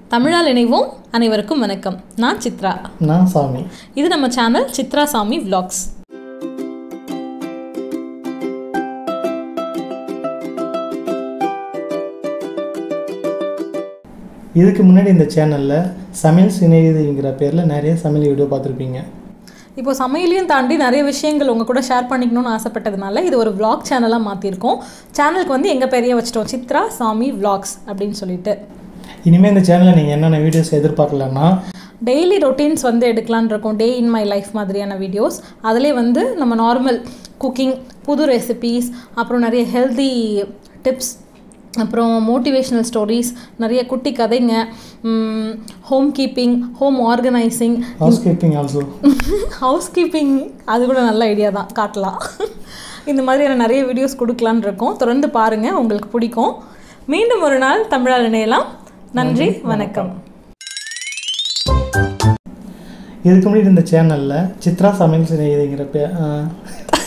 தமிழால் இணைவோம் அனைவருக்கும் வணக்கம் நான் சித்ரா நான் சாமி இது நம்ம சேனல் சித்ரா சாமி vlogs இதுக்கு முன்னாடி இந்த சேனலில் சமையல் சிநேகிதிங்கிற பேரில் நிறைய சமையல் வீடியோ பார்த்துருப்பீங்க இப்போ சமையலையும் தாண்டி நிறைய விஷயங்கள் உங்கள் கூட ஷேர் பண்ணிக்கணும்னு ஆசைப்பட்டதுனால இது ஒரு vlog சேனலாக மாற்றிருக்கோம் சேனலுக்கு வந்து எங்கள் பேரையே வச்சிட்டோம் சித்ரா சாமி vlogs அப்படின்னு சொல்லிட்டு இனிமேல் இந்த சேனலில் நீங்கள் என்னென்ன வீடியோஸ் எதிர்பார்க்கலன்னா டெய்லி ரொட்டீன்ஸ் வந்து எடுக்கலான்னு இருக்கோம் டே இன் மை லைஃப் மாதிரியான வீடியோஸ் அதிலே வந்து நம்ம நார்மல் குக்கிங் புது ரெசிபீஸ் அப்புறம் நிறைய ஹெல்தி டிப்ஸ் அப்புறம் மோட்டிவேஷ்னல் ஸ்டோரிஸ் நிறைய குட்டி கதைங்க home keeping home organising house keeping also house keeping அது கூட நல்ல ஐடியா தான் காட்டலாம் இந்த மாதிரியான நிறைய வீடியோஸ் கொடுக்கலான்னு இருக்கோம் தொடர்ந்து பாருங்கள் உங்களுக்கு பிடிக்கும் மீண்டும் ஒரு நாள் தமிழால் இணையலாம் நன்றி வணக்கம் இதுக்கு முன்னாடி இந்த சேனலில் சித்ரா சமையல் சிநேகிதிங்கிற பே ஆ,